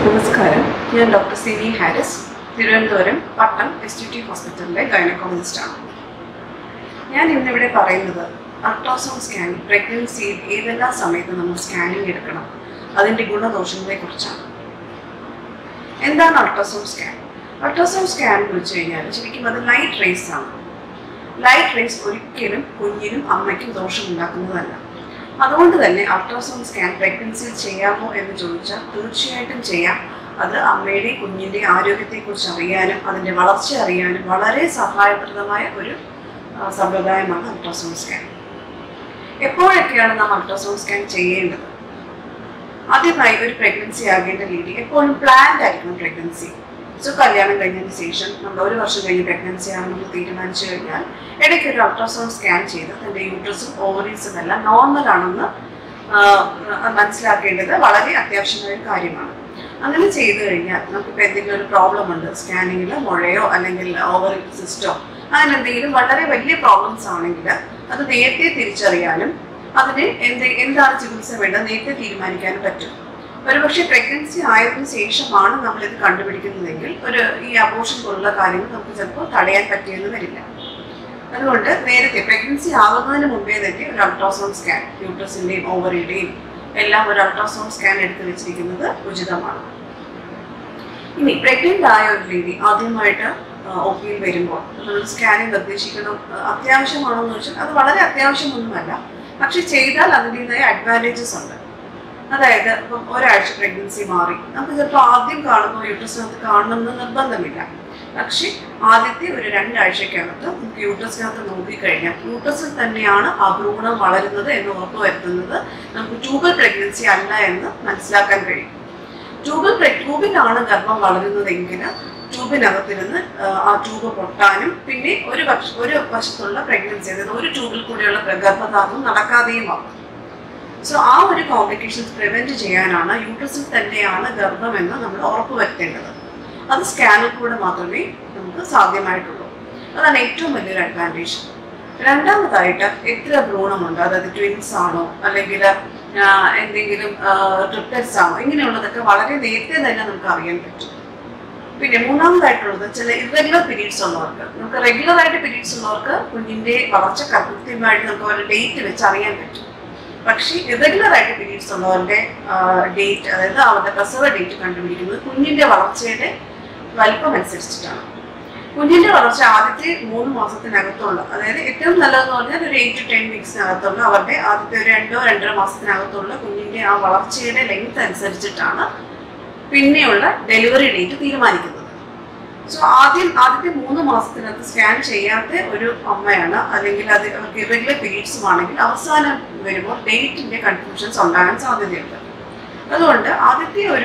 നമസ്കാരം ഞാൻ doctor Sini Haris Thiruvananthapuram Pattom S T T ഹോസ്പിറ്റലിലെ ഗൈനക്കോളജിസ്റ്റാണ് ഞാൻ ഇന്നിവിടെ പറയുന്നത് അൾട്രാസൗണ്ട് സ്കാൻ പ്രഗ്നൻസിയിൽ ഏതെല്ലാം സമയത്ത് നമ്മൾ സ്കാനിങ് എടുക്കണം അതിൻ്റെ ഗുണദോഷങ്ങളെക്കുറിച്ചാണ് എന്താണ് അൾട്രാസൗണ്ട് സ്കാൻ അൾട്രാസൗണ്ട് സ്കാൻ എന്ന് വെച്ച് കഴിഞ്ഞാൽ ശരിക്കും അത് ലൈറ്റ് റേസ് ആണ് ലൈറ്റ് റേസ് ഒരിക്കലും കുഞ്ഞിനും അമ്മയ്ക്കും ദോഷമുണ്ടാക്കുന്നതല്ല അതുകൊണ്ട് തന്നെ അൾട്രാസൗണ്ട് സ്കാൻ പ്രഗ്നൻസിയിൽ ചെയ്യാമോ എന്ന് ചോദിച്ചാൽ തീർച്ചയായിട്ടും ചെയ്യാം അത് അമ്മയുടെയും കുഞ്ഞിൻ്റെയും ആരോഗ്യത്തെക്കുറിച്ച് അറിയാനും അതിൻ്റെ വളർച്ച അറിയാനും വളരെ സഹായപ്രദമായ ഒരു ആ, സമ്പ്രദായമാണ് അൾട്രാസൗണ്ട് സ്കാൻ എപ്പോഴൊക്കെയാണ് നാം അൾട്രാസൗണ്ട് സ്കാൻ ചെയ്യേണ്ടത് ആദ്യമായി ഒരു പ്രഗ്നൻസി ആകേണ്ട രീതി എപ്പോഴും പ്ലാൻഡ് ആയിരിക്കണം പ്രഗ്നൻസി സോ കല്യാണം കഴിഞ്ഞതിന് ശേഷം നമ്മൾ ഒരു വർഷം കഴിഞ്ഞ് പ്രഗ്നൻസി ആണെന്ന് തീരുമാനിച്ചു കഴിഞ്ഞാൽ ഇടയ്ക്ക് ഒരു അൾട്രാസൗണ്ട് സ്കാൻ ചെയ്ത് തൻ്റെ യൂട്രസും ഓവറീസും എല്ലാം നോർമൽ ആണെന്ന് ആ, മനസ്സിലാക്കേണ്ടത് വളരെ അത്യാവശ്യമായ ഒരു കാര്യമാണ് അങ്ങനെ ചെയ്തു കഴിഞ്ഞാൽ നമുക്കിപ്പോൾ എന്തെങ്കിലും ഒരു പ്രോബ്ലം ഉണ്ട് സ്കാനിങ്ങിൽ മുഴയോ അല്ലെങ്കിൽ ഓവറി സിസ്റ്റോ അങ്ങനെ എന്തെങ്കിലും വളരെ വലിയ പ്രോബ്ലംസ് ആണെങ്കിൽ അത് നേരത്തെ തിരിച്ചറിയാനും അതിന് എന്ത് എന്താണ് ചികിത്സ വേണ്ടത് നേരത്തെ തീരുമാനിക്കാനും പറ്റും ഒരുപക്ഷെ പ്രഗ്നൻസി ആയതിനു ശേഷമാണ് നമ്മൾ ഇത് കണ്ടുപിടിക്കുന്നതെങ്കിൽ ഒരു ഈ അബോഷൻ പോലുള്ള കാര്യങ്ങൾ നമുക്ക് ചിലപ്പോൾ തടയാൻ പറ്റിയെന്ന് വരില്ല അതുകൊണ്ട് നേരത്തെ പ്രഗ്നൻസി ആകുന്നതിന് മുമ്പേ തന്നെ ഒരു അൾട്രാസൗണ്ട് സ്കാൻ യൂട്രസിന്റെയും ഓവറിയുടെയും എല്ലാം ഒരു അൾട്രാസൗണ്ട് സ്കാൻ എടുത്തു വെച്ചിരിക്കുന്നത് ഉചിതമാണ് ഇനി പ്രഗ്നന്റ് ആയ ഒരു ലേഡി ആദ്യമായിട്ട് ഒ പിയിൽ വരുമ്പോൾ നമ്മൾ സ്കാനിങ് നിർദ്ദേശിക്കണം ആ, അത്യാവശ്യമാണോ എന്ന് വെച്ചാൽ അത് വളരെ അത്യാവശ്യമൊന്നുമല്ല പക്ഷെ ചെയ്താൽ അതിൻ്റെതായ അഡ്വാൻറ്റേജസ് ഉണ്ട് അതായത് ഇപ്പം ഒരാഴ്ച പ്രഗ്നൻസി മാറി നമുക്ക് ചിലപ്പോൾ ആദ്യം കാണുമ്പോൾ യൂട്രസിനകത്ത് കാണണമെന്ന് നിർബന്ധമില്ല പക്ഷെ ആദ്യത്തെ ഒരു രണ്ടാഴ്ചക്കകത്ത് നമുക്ക് യൂട്രസിനകത്ത് നോക്കിക്കഴിഞ്ഞാൽ യൂട്രസിൽ തന്നെയാണ് ആ ഭ്രൂണം വളരുന്നത് എന്ന് ഉറപ്പുവരുത്തുന്നത് നമുക്ക് ട്യൂബൽ പ്രഗ്നൻസി അല്ല എന്ന് മനസ്സിലാക്കാൻ കഴിയും ട്യൂബിൽ ട്യൂബിലാണ് ഗർഭം വളരുന്നതെങ്കിൽ ട്യൂബിനകത്തിരുന്ന് ആ, ആ ട്യൂബ് പൊട്ടാനും പിന്നെ ഒരു പക്ഷ ഒരു വശത്തുള്ള പ്രഗ്നൻസി അതായത് ഒരു ട്യൂബിൽ കൂടെയുള്ള പ്ര- ഗർഭധാരണം നടക്കാതെയുമാകും സോ ആ ഒരു കോംപ്ലിക്കേഷൻസ് പ്രിവെന്റ് ചെയ്യാനാണ് യൂട്രസിൽ തന്നെയാണ് ഗർഭമെന്ന് നമ്മൾ ഉറപ്പുവരുത്തേണ്ടത് അത് സ്കാനിൽ കൂടെ മാത്രമേ നമുക്ക് സാധ്യമായിട്ടുള്ളൂ അതാണ് ഏറ്റവും വലിയൊരു അഡ്വാൻറ്റേജ് രണ്ടാമതായിട്ട് എത്ര ഭ്രൂണമുണ്ട് അതായത് ട്വിൻസ് ആണോ അല്ലെങ്കിൽ ആ, എന്തെങ്കിലും ട്രിപ്ലറ്റ്സ് ആണോ ഇങ്ങനെയുള്ളതൊക്കെ വളരെ നേരത്തെ തന്നെ നമുക്ക് അറിയാൻ പറ്റും പിന്നെ മൂന്നാമതായിട്ടുള്ളത് ചില ഇറഗുലർ പീരീഡ്സ് ഉള്ളവർക്ക് നമുക്ക് റെഗുലർ ആയിട്ട് പീരീഡ്സ് ഉള്ളവർക്ക് കുഞ്ഞിന്റെ വളർച്ച കൃത്യമായിട്ട് നമുക്ക് ഒരു ഡേറ്റ് വെച്ച് അറിയാൻ പറ്റും പക്ഷേ ഇറഗുലർ ആയിട്ട് പീരീഡ്സ് ഉള്ളവരുടെ ഡേറ്റ് അതായത് അവരുടെ പ്രസവ ഡേറ്റ് കണ്ടുപിടിക്കുന്നത് കുഞ്ഞിന്റെ വളർച്ചയുടെ വലിപ്പം അനുസരിച്ചിട്ടാണ് കുഞ്ഞിന്റെ വളർച്ച ആദ്യത്തെ മൂന്ന് മാസത്തിനകത്തുള്ള അതായത് ഏറ്റവും നല്ലതെന്ന് പറഞ്ഞാൽ ഒരു എയ്റ്റ് ടു ടെൻ വീക്സിനകത്തുള്ള അവരുടെ ആദ്യത്തെ ഒരു രണ്ടോ രണ്ടര മാസത്തിനകത്തുള്ള കുഞ്ഞിന്റെ ആ വളർച്ചയുടെ ലെങ്ത് അനുസരിച്ചിട്ടാണ് പിന്നെയുള്ള ഡെലിവറി ഡേറ്റ് തീരുമാനിക്കുന്നത് സോ ആദ്യം ആദ്യത്തെ മൂന്ന് മാസത്തിനകത്ത് സ്കാൻ ചെയ്യാത്ത ഒരു അമ്മയാണ് അല്ലെങ്കിൽ അത് അവർക്ക് ഇറഗുലർ പീരീഡ്സും ആണെങ്കിൽ അവസാനം വരുമ്പോൾ ഡേറ്റിന്റെ കൺഫ്യൂഷൻസ് ഉണ്ടാകാൻ സാധ്യതയുണ്ട് അതുകൊണ്ട് ആദ്യത്തെ ഒരു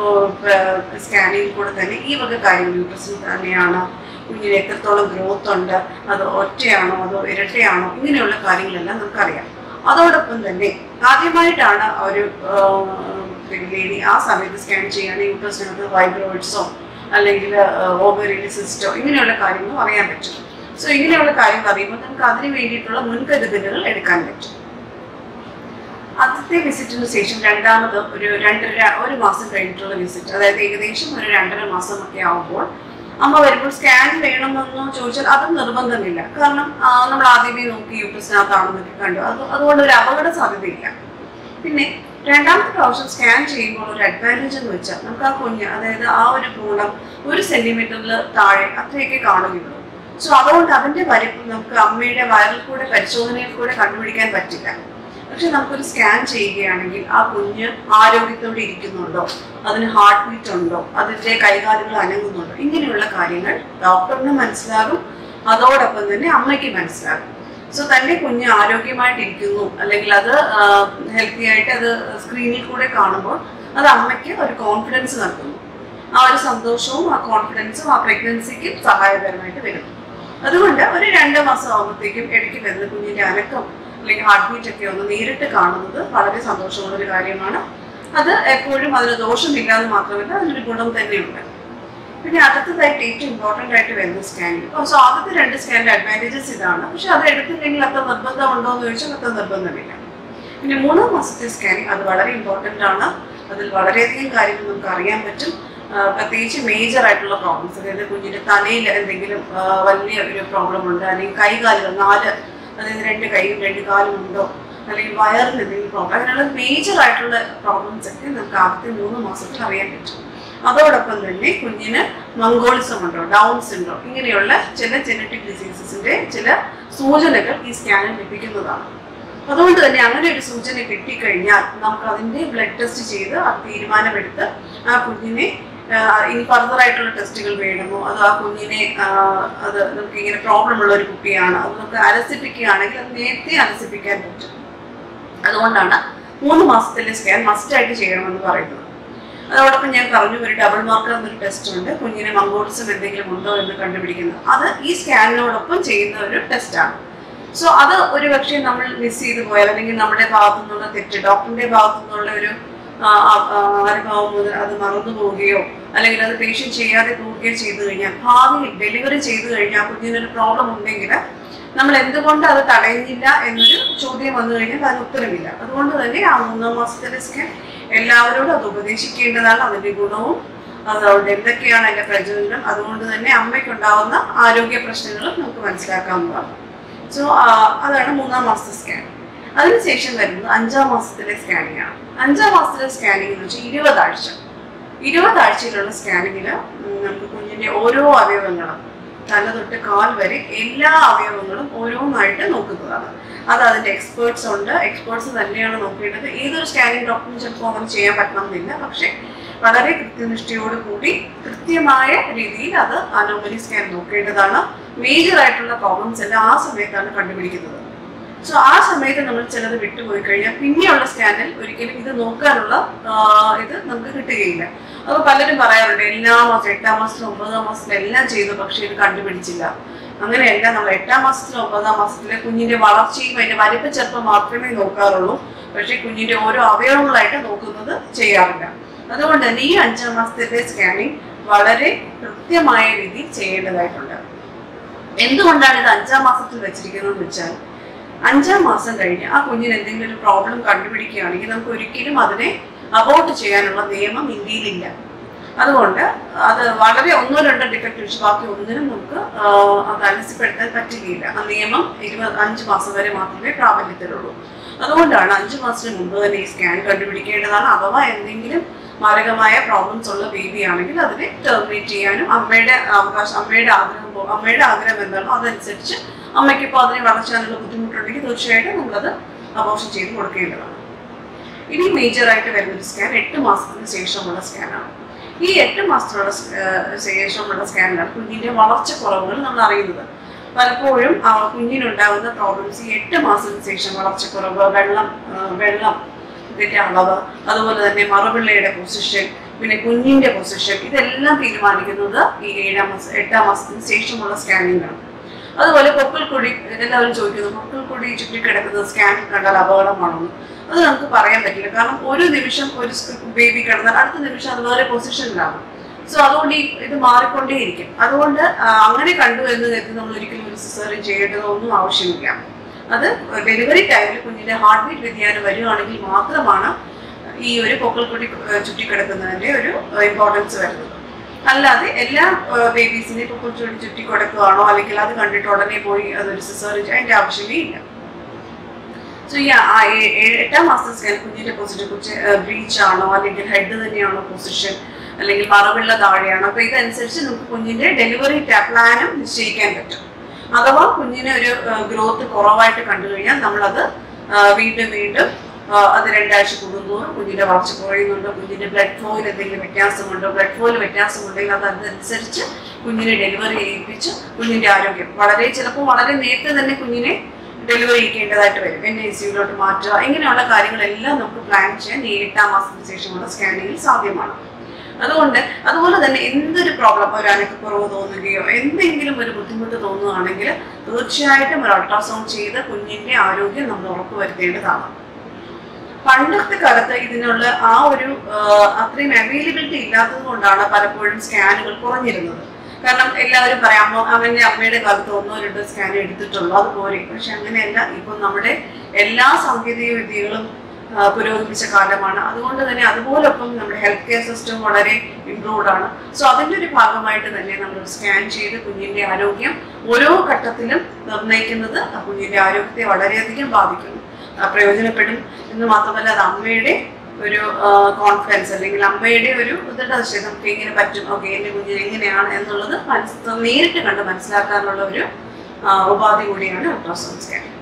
സ്കാനിങ് കൂടെ തന്നെ ഈ വക കാര്യങ്ങൾ യൂട്രസിൽ തന്നെയാണ് കുഞ്ഞിന് എത്രത്തോളം ഗ്രോത്ത് ഉണ്ട് അത് ഒറ്റയാണോ അതോ ഇരട്ടയാണോ ഇങ്ങനെയുള്ള കാര്യങ്ങളെല്ലാം നമുക്കറിയാം അതോടൊപ്പം തന്നെ ആദ്യമായിട്ടാണ് ഒരു ലേഡി ആ സമയത്ത് സ്കാൻ ചെയ്യാൻ യൂട്രസിനകത്ത് വൈബ്രോയിഡ്സോ അല്ലെങ്കിൽ ഓവറിയിൽ സിസ്റ്റോ ഇങ്ങനെയുള്ള കാര്യങ്ങളും അറിയാൻ പറ്റും സോ ഇങ്ങനെയുള്ള കാര്യങ്ങൾ അറിയുമ്പോൾ നമുക്ക് അതിന് വേണ്ടിയിട്ടുള്ള മുൻകരുതലുകൾ എടുക്കാൻ പറ്റും ആദ്യത്തെ വിസിറ്റിന് ശേഷം രണ്ടാമത് ഒരു രണ്ടര ഒരു മാസം കഴിഞ്ഞിട്ടുള്ള വിസിറ്റ് അതായത് ഏകദേശം ഒരു രണ്ടര മാസം ഒക്കെ ആവുമ്പോൾ അമ്മ വരുമ്പോൾ സ്കാൻ വേണമെന്നോ ചോദിച്ചാൽ അതും നിർബന്ധമില്ല കാരണം ആ, നമ്മൾ ആദ്യമേ നോക്കി യൂട്രസിനകത്താണെന്നൊക്കെ കണ്ടു അത് അതുകൊണ്ട് ഒരു അപകട സാധ്യതയില്ല പിന്നെ രണ്ടാമത്തെ പ്രാവശ്യം സ്കാൻ ചെയ്യുമ്പോൾ ഒരു അഡ്വാൻറ്റേജ് എന്ന് വെച്ചാൽ നമുക്ക് ആ കുഞ്ഞ് അതായത് ആ ഒരു ഭ്രൂണം ഒരു സെന്റിമീറ്ററിൽ താഴെ അത്രയൊക്കെ കാണുകയുള്ളൂ സോ അതുകൊണ്ട് അതിന്റെ വലിപ്പം നമുക്ക് അമ്മയുടെ വയറിൽ കൂടെ പരിശോധനയിൽ കൂടെ കണ്ടുപിടിക്കാൻ പറ്റില്ല പക്ഷെ നമുക്കൊരു സ്കാൻ ചെയ്യുകയാണെങ്കിൽ ആ കുഞ്ഞ് ആരോഗ്യത്തോടെ ഇരിക്കുന്നുണ്ടോ അതിന് ഹാർട്ട് ബീറ്റ് ഉണ്ടോ അതിന്റെ കൈകാലുകൾ അനങ്ങുന്നുണ്ടോ ഇങ്ങനെയുള്ള കാര്യങ്ങൾ ഡോക്ടറിന് മനസ്സിലാകും അതോടൊപ്പം തന്നെ അമ്മയ്ക്ക് മനസ്സിലാകും സോ തന്റെ കുഞ്ഞ് ആരോഗ്യമായിട്ടിരിക്കുന്നു അല്ലെങ്കിൽ അത് ഹെൽത്തി ആയിട്ട് അത് സ്ക്രീനിൽ കൂടെ കാണുമ്പോൾ അത് അമ്മയ്ക്ക് ഒരു കോൺഫിഡൻസ് നൽകുന്നു ആ ഒരു സന്തോഷവും ആ കോൺഫിഡൻസും ആ പ്രഗ്നൻസിക്കും സഹായകരമായിട്ട് വരുന്നു അതുകൊണ്ട് ഒരു രണ്ട് മാസം ആകുമ്പോഴത്തേക്കും ഇടയ്ക്ക് വരുന്ന കുഞ്ഞിന്റെ അനക്കം അല്ലെങ്കിൽ ഹാർട്ട് ബീറ്റ് ഒക്കെ ഒന്ന് നേരിട്ട് കാണുന്നത് വളരെ സന്തോഷമുള്ള ഒരു കാര്യമാണ് അത് എപ്പോഴും അതിന് ദോഷമില്ല എന്ന് മാത്രമല്ല അതിനൊരു ഗുണം തന്നെയുണ്ട് പിന്നെ അടുത്തതായിട്ട് ഏറ്റവും ഇമ്പോർട്ടൻ്റ് ആയിട്ട് വരുന്ന സ്കാനിങ് സോ ആദ്യത്തെ രണ്ട് സ്കാനിന്റെ അഡ്വാൻറ്റേജസ് ഇതാണ് പക്ഷെ അത് എടുത്തില്ലെങ്കിൽ അത്ര നിർബന്ധമുണ്ടോ എന്ന് ചോദിച്ചാൽ അത്ര നിർബന്ധമില്ല പിന്നെ മൂന്നാം മാസത്തെ സ്കാനിങ് അത് വളരെ ഇമ്പോർട്ടൻ്റ് ആണ് അതിൽ വളരെയധികം കാര്യങ്ങൾ നമുക്ക് അറിയാൻ പറ്റും ആ, പ്രത്യേകിച്ച് മേജർ ആയിട്ടുള്ള പ്രോബ്ലംസ് അതായത് കുഞ്ഞിന്റെ തലയിൽ എന്തെങ്കിലും ആ, വലിയ ഒരു പ്രോബ്ലം ഉണ്ട് അല്ലെങ്കിൽ കൈകാലുകൾ നാല് അതായത് രണ്ട് കൈയും രണ്ട് കാലും ഉണ്ടോ അല്ലെങ്കിൽ വയറിന് എന്തെങ്കിലും പ്രോബ്ലം അങ്ങനെയുള്ള മേജർ ആയിട്ടുള്ള പ്രോബ്ലംസ് ഒക്കെ നമുക്ക് ആദ്യത്തെ മൂന്ന് മാസത്തിൽ അറിയാൻ പറ്റും അതോടൊപ്പം തന്നെ കുഞ്ഞിന് മംഗോളിസം ഉണ്ടോ ഡൗൺ സിൻഡ്രോം ഇങ്ങനെയുള്ള ചില ജനറ്റിക് ഡിസീസസിന്റെ ചില സൂചനകൾ ഈ സ്കാനിൽ ലഭിക്കുന്നതാണ് അതുകൊണ്ട് തന്നെ അങ്ങനെ ഒരു സൂചന കിട്ടിക്കഴിഞ്ഞാൽ നമുക്ക് അതിന്റെ ബ്ലഡ് ടെസ്റ്റ് ചെയ്ത് ആ തീരുമാനമെടുത്ത് ആ കുഞ്ഞിനെ ആ, ഇനി ഫർദർ ആയിട്ടുള്ള ടെസ്റ്റുകൾ വേണമോ അതോ ആ കുഞ്ഞിനെ ആ, അത് നമുക്ക് ഇങ്ങനെ പ്രോബ്ലം ഉള്ള ഒരു കുട്ടിയാണ് അത് നമുക്ക് അലസിപ്പിക്കുകയാണെങ്കിൽ അത് നേരത്തെ അലസിപ്പിക്കാൻ പറ്റും അതുകൊണ്ടാണ് മൂന്ന് മാസത്തിലെ സ്കാൻ മസ്റ്റ് ആയിട്ട് ചെയ്യണമെന്ന് പറയുന്നത് അതോടൊപ്പം ഞാൻ പറഞ്ഞു ഒരു ഡബിൾ മാർക്കർ എന്നൊരു ടെസ്റ്റ് ഉണ്ട് കുഞ്ഞിന് മംഗോളിസം എന്തെങ്കിലും ഉണ്ടോ എന്ന് കണ്ടുപിടിക്കുന്നത് അത് ഈ സ്കാനിനോടൊപ്പം ചെയ്യുന്ന ഒരു ടെസ്റ്റാണ് സോ അത് ഒരു പക്ഷേ നമ്മൾ മിസ് ചെയ്തു പോയാൽ അല്ലെങ്കിൽ നമ്മുടെ ഭാഗത്തു നിന്നുള്ള തെറ്റ് ഡോക്ടറിന്റെ ഭാഗത്തു നിന്നുള്ള ഒരു ആ, ആ, ആ, അനുഭവം മുതൽ അത് മറന്നു പോവുകയോ അല്ലെങ്കിൽ അത് പേഷ്യൻ ചെയ്യാതെ പോവുകയോ ചെയ്തു കഴിഞ്ഞാൽ ഭാവിയിൽ ഡെലിവറി ചെയ്തു കഴിഞ്ഞാൽ കുഞ്ഞിനൊരു പ്രോബ്ലം ഉണ്ടെങ്കിൽ നമ്മൾ എന്തുകൊണ്ട് അത് തടയുന്നില്ല എന്നൊരു ചോദ്യം വന്നു കഴിഞ്ഞാൽ അതിന് ഉത്തരമില്ല അതുകൊണ്ട് തന്നെ ആ മൂന്നാം മാസത്തിലെ സ്കാൻ എല്ലാവരോടും അത് ഉപദേശിക്കേണ്ടതാണ് അതിന്റെ ഗുണവും അതുകൊണ്ട് എന്തൊക്കെയാണ് അതിന്റെ പ്രചോദനം അതുകൊണ്ട് തന്നെ അമ്മയ്ക്കുണ്ടാവുന്ന ആരോഗ്യ പ്രശ്നങ്ങളും നമുക്ക് മനസ്സിലാക്കാവുന്നതാണ് സോ അതാണ് മൂന്നാം മാസത്തെ സ്കാൻ അതിനുശേഷം വരുന്നത് അഞ്ചാം മാസത്തിലെ സ്കാനിങ് ആണ് അഞ്ചാം മാസത്തിലെ സ്കാനിങ് എന്ന് വെച്ചാൽ ഇരുപതാഴ്ച ഇരുപതാഴ്ചയിലുള്ള സ്കാനിങ്ങിൽ നമുക്ക് കുഞ്ഞിന്റെ ഓരോ അവയവങ്ങളും തല തൊട്ട് കാൽ വരെ എല്ലാ അവയവങ്ങളും ഓരോന്നായിട്ട് നോക്കുന്നതാണ് അത് അതിന്റെ എക്സ്പേർട്സ് ഉണ്ട് എക്സ്പേർട്സ് തന്നെയാണ് നോക്കേണ്ടത് ഏതൊരു സ്കാനിങ് ഡോക്ടറിനും ചിലപ്പോൾ അങ്ങനെ ചെയ്യാൻ പറ്റണമെന്നില്ല പക്ഷെ വളരെ കൃത്യനിഷ്ഠയോട് കൂടി കൃത്യമായ രീതിയിൽ അത് അനോമലി സ്കാൻ നോക്കേണ്ടതാണ് മേജർ ആയിട്ടുള്ള പ്രോബ്ലംസ് എല്ലാം ആ സമയത്താണ് കണ്ടുപിടിക്കുന്നത് സോ ആ സമയത്ത് നമ്മൾ ചിലത് വിട്ടുപോയി കഴിഞ്ഞാൽ പിന്നെയുള്ള സ്കാനിൽ ഒരിക്കലും ഇത് നോക്കാനുള്ള ആ, ഇത് നമുക്ക് കിട്ടുകയില്ല അത് പലരും പറയാറുണ്ട് എല്ലാ മാസം എട്ടാം മാസത്തിലും ഒമ്പതാം മാസത്തിലും എല്ലാം ചെയ്തു പക്ഷെ ഇത് കണ്ടുപിടിച്ചില്ല അങ്ങനെയല്ല നമ്മൾ എട്ടാം മാസത്തിലും ഒമ്പതാം മാസത്തിലെ കുഞ്ഞിന്റെ വളർച്ചയും അതിന്റെ വലിപ്പ ചെറുപ്പം മാത്രമേ നോക്കാറുള്ളൂ പക്ഷെ കുഞ്ഞിന്റെ ഓരോ അവയവങ്ങളായിട്ട് നോക്കുന്നത് ചെയ്യാറില്ല അതുകൊണ്ട് തന്നെ ഈ അഞ്ചാം മാസത്തിലെ സ്കാനിങ് വളരെ കൃത്യമായ രീതിയിൽ ചെയ്യേണ്ടതായിട്ടുണ്ട് എന്തുകൊണ്ടാണ് ഇത് അഞ്ചാം മാസത്തിൽ വെച്ചിരിക്കുന്നതെന്ന് വെച്ചാൽ അഞ്ചാം മാസം കഴിഞ്ഞ് ആ കുഞ്ഞിന് എന്തെങ്കിലും ഒരു പ്രോബ്ലം കണ്ടുപിടിക്കുകയാണെങ്കിൽ നമുക്ക് ഒരിക്കലും അതിനെ അബോർട്ട് ചെയ്യാനുള്ള നിയമം ഇന്ത്യയിലില്ല അതുകൊണ്ട് അത് വളരെ ഒന്നോ രണ്ടോ ഡിഫക്റ്റ് വെച്ച് ബാക്കി ഒന്നിനും നമുക്ക് ആ, അത് അലസ്യപ്പെടുത്താൻ പറ്റുകയില്ല ആ നിയമം ഇരുപത് അഞ്ച് മാസം വരെ മാത്രമേ പ്രാബല്യത്തിലുള്ളൂ അതുകൊണ്ടാണ് അഞ്ച് മാസത്തിന് മുമ്പ് തന്നെ ഈ സ്കാൻ കണ്ടുപിടിക്കേണ്ടതാണ് അഥവാ എന്തെങ്കിലും മാരകമായ പ്രോബ്ലംസ് ഉള്ള ബേബി ആണെങ്കിൽ അതിനെ ടെർമിനേറ്റ് ചെയ്യാനും അമ്മയുടെ അവകാശം അമ്മയുടെ ആഗ്രഹം പോ- അമ്മയുടെ ആഗ്രഹം എന്താണോ അതനുസരിച്ച് അമ്മയ്ക്ക് ഇപ്പോൾ അതിനെ വളർച്ചാനുള്ള ബുദ്ധിമുട്ടുണ്ടെങ്കിൽ തീർച്ചയായിട്ടും നമ്മളത് അബോർഷൻ ചെയ്ത് കൊടുക്കേണ്ടതാണ് ഇനി മേജർ ആയിട്ട് വരുന്ന ഒരു സ്കാൻ എട്ട് മാസത്തിന് ശേഷമുള്ള സ്കാനാണ് ഈ എട്ട് മാസത്തിനുള്ള സ്- ഏഹ് ശേഷമുള്ള സ്കാനിലാണ് കുഞ്ഞിന്റെ വളർച്ച കുറവുകൾ നമ്മൾ അറിയുന്നത് പലപ്പോഴും ആ കുഞ്ഞിനുണ്ടാകുന്ന പ്രോബ്ലംസ് ഈ എട്ട് മാസത്തിന് ശേഷം വളർച്ചക്കുറവ് വെള്ളം ഏഹ് വെള്ളം ഇതിന്റെ അളവ് അതുപോലെ തന്നെ മറുപിള്ളയുടെ പൊസിഷൻ പിന്നെ കുഞ്ഞിന്റെ പൊസിഷൻ ഇതെല്ലാം തീരുമാനിക്കുന്നത് ഈ ഏഴാം മാസം എട്ടാം മാസത്തിന് ശേഷമുള്ള സ്കാനിംഗ് ആണ് അതുപോലെ പൊക്കിൾ കൊടി എല്ലാവരും ചോദിക്കുന്നു പൊക്കിൾ കൊടി ചുറ്റിക്കിടക്കുന്നത് സ്കാൻ കണ്ടാൽ അപകടമാണെന്ന് അത് നമുക്ക് പറയാൻ പറ്റില്ല കാരണം ഒരു നിമിഷം ഒരു ബേബി കിടന്നാൽ അടുത്ത നിമിഷം അത് വേറെ പൊസിഷനിലാണ് സോ അതുകൊണ്ട് ഈ ഇത് മാറിക്കൊണ്ടേയിരിക്കും അതുകൊണ്ട് ആ, അങ്ങനെ കണ്ടു എന്ന് കരുതി നമ്മൾ ഒരിക്കലും ഒരു സിസേറിയൻ ചെയ്യേണ്ടതോ ഒന്നും ആവശ്യമില്ല അത് ഡെലിവറി ടൈമിൽ കുഞ്ഞിന്റെ ഹാർട്ട് ബീറ്റ് വ്യതിയാനം വരികയാണെങ്കിൽ മാത്രമാണ് ഈ ഒരു പൊക്കിൾ കൊടി ഏഹ്, ചുറ്റിക്കിടക്കുന്നതിന്റെ ഒരു ഇമ്പോർട്ടൻസ് വരുന്നത് അല്ലാതെ എല്ലാ ബേബീസിനെയും പൊക്കിൾ ചുറ്റി ചുറ്റി കൊടുക്കുകയാണോ അല്ലെങ്കിൽ അത് കണ്ടിട്ട് ഉടനെ പോയി അതൊരു സിസേറിയൻ അതിന്റെ ആവശ്യമേ ഇല്ല സോ ഈ ആ ഏ- ഏ- എട്ടാം മാസത്തെ സ്കാൻ കുഞ്ഞിന്റെ പൊസിഷൻ കുറിച്ച് ബ്രീച്ച് ആണോ അല്ലെങ്കിൽ ഹെഡ് തന്നെയാണോ പൊസിഷൻ അല്ലെങ്കിൽ മറവുള്ള താഴെയാണോ അപ്പൊ ഇതനുസരിച്ച് നമുക്ക് കുഞ്ഞിന്റെ ഡെലിവറി പ്ലാനും നിശ്ചയിക്കാൻ പറ്റും അഥവാ കുഞ്ഞിന് ഒരു ഗ്രോത്ത് കുറവായിട്ട് കണ്ടു കഴിഞ്ഞാൽ നമ്മളത് ആ, വീണ്ടും വീണ്ടും ആ, അത് രണ്ടാഴ്ച കൂടുന്തോറും കുഞ്ഞിന്റെ വളർച്ച കുറയുന്നുണ്ടോ കുഞ്ഞിന്റെ ബ്ലഡ് ഫ്ലോയിൽ എന്തെങ്കിലും വ്യത്യാസമുണ്ടോ ബ്ലഡ് ഫ്ലോയിൽ വ്യത്യാസമുണ്ടെങ്കിൽ അത് അതനുസരിച്ച് കുഞ്ഞിനെ ഡെലിവറി ചെയ്യിപ്പിച്ച് കുഞ്ഞിന്റെ ആരോഗ്യം വളരെ ചിലപ്പോൾ വളരെ നേരത്തെ തന്നെ കുഞ്ഞിനെ ഡെലിവറി ചെയ്യിക്കേണ്ടതായിട്ട് വരും എൻ ഐ സിയിലോട്ട് മാറ്റുക ഇങ്ങനെയുള്ള കാര്യങ്ങളെല്ലാം നമുക്ക് പ്ലാൻ ചെയ്യാൻ ഈ എട്ടാം മാസത്തിന് ശേഷമുള്ള സ്കാനിങ്ങിൽ സാധ്യമാണ് അതുകൊണ്ട് അതുപോലെ തന്നെ എന്തൊരു പ്രോബ്ലം ഒരു അനക്കക്കുറവ് തോന്നുകയോ എന്തെങ്കിലും ഒരു ബുദ്ധിമുട്ട് തോന്നുകയാണെങ്കിൽ തീർച്ചയായിട്ടും ഒരു അൾട്രാസൗണ്ട് ചെയ്ത് കുഞ്ഞിന്റെ ആരോഗ്യം നമ്മൾ ഉറപ്പുവരുത്തേണ്ടതാണ് പണ്ടത്തെ കാലത്ത് ഇതിനുള്ള ആ ഒരു ആ, അത്രയും അവൈലബിലിറ്റി ഇല്ലാത്തത് കൊണ്ടാണ് പലപ്പോഴും സ്കാനുകൾ കുറഞ്ഞിരുന്നത് കാരണം എല്ലാവരും പറയാം അമ്മ അവന്റെ അമ്മയുടെ കാലത്ത് ഒന്നോ രണ്ടോ സ്കാൻ എടുത്തിട്ടുള്ളൂ അത് പോരെ പക്ഷെ അങ്ങനെയല്ല ഇപ്പം നമ്മുടെ എല്ലാ സാങ്കേതിക വിദ്യകളും ആ, പുരോഗമിച്ച കാലമാണ് അതുകൊണ്ട് തന്നെ അതുപോലൊപ്പം നമ്മുടെ ഹെൽത്ത് കെയർ സിസ്റ്റം വളരെ ഇംപ്രൂവ്ഡ് ആണ് സോ അതിൻ്റെ ഒരു ഭാഗമായിട്ട് തന്നെ നമ്മൾ സ്കാൻ ചെയ്ത് കുഞ്ഞിൻ്റെ ആരോഗ്യം ഓരോ ഘട്ടത്തിലും നിർണ്ണയിക്കുന്നത് ആ കുഞ്ഞിൻ്റെ ആരോഗ്യത്തെ വളരെയധികം ബാധിക്കുന്നു ആ, പ്രയോജനപ്പെടും എന്ന് മാത്രമല്ല അത് അമ്മയുടെ ഒരു കോൺഫിഡൻസ് അല്ലെങ്കിൽ അമ്മയുടെ ഒരു ദൃഢനിശ്ചയം നമുക്ക് എങ്ങനെ പറ്റും ഓക്കെ എൻ്റെ കുഞ്ഞിന് എങ്ങനെയാണ് എന്നുള്ളത് മനസ്സ് നേരിട്ട് കണ്ട് മനസ്സിലാക്കാനുള്ള ഒരു ആ, ഉപാധി കൂടിയാണ് അൾട്രാസൗണ്ട് സ്കാൻ